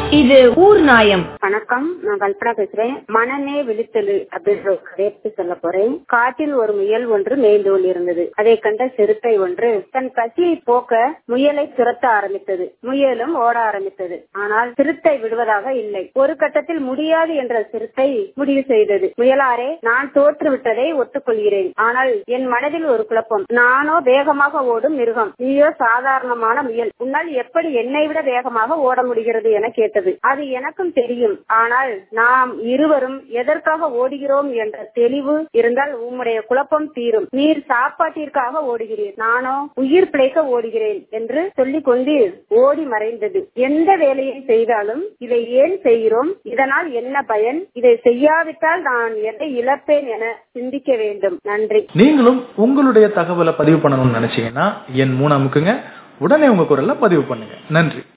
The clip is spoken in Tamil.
இது ஊர் நாயம் வணக்கம் நான் கல்பனா பேசுறேன் மனமே விழித்தெழு அப்படின்ற ஒரு கதையை பத்தி சொல்ல போறேன் காட்டில் ஒரு முயல் ஒன்று மேய்ந்து கொண்டிருந்தது அதை கண்ட சிறுத்தை ஒன்று தன் பசியை போக்க முயலை துரத்த ஆரம்பித்தது முயலும் ஓட ஆரம்பித்தது ஆனால் சிறுத்தை விடுவதாக இல்லை ஒரு கட்டத்தில் முடியாது என்ற சிறுத்தை முடிவு செய்தது முயலாரே நான் தோற்று விட்டதை ஒத்துக்கொள்கிறேன் ஆனால் என் மனதில் ஒரு குழப்பம் நானோ வேகமாக ஓடும் மிருகம் நீயோ சாதாரணமான முயல் உன்னால் எப்படி என்னை விட வேகமாக ஓட முடிகிறது என கேட்டது அது எனக்கும் தெரியும் ஆனால் நாம் இருவரும் எதற்காக ஓடுகிறோம் என்ற தெளிவு இருந்தால் உம்முடைய குழப்பம் தீரும் நீர் சாப்பாட்டிற்காக ஓடுகிறீர் நானோ உயிர் பிழைக்க ஓடுகிறேன் என்று சொல்லிக் கொண்டு ஓடி மறைந்தது எந்த வேலையை செய்தாலும் இதை ஏன் செய்கிறோம் இதனால் என்ன பயன் இதை செய்யாவிட்டால் நான் எதை இழப்பேன் என சிந்திக்க வேண்டும் நன்றி நீங்களும் உங்களுடைய தகவலை பதிவு பண்ணணும்னு நினைச்சீங்கன்னா என் மூணு அமுக்குங்க உடனே உங்க குரல்ல பதிவு பண்ணுங்க நன்றி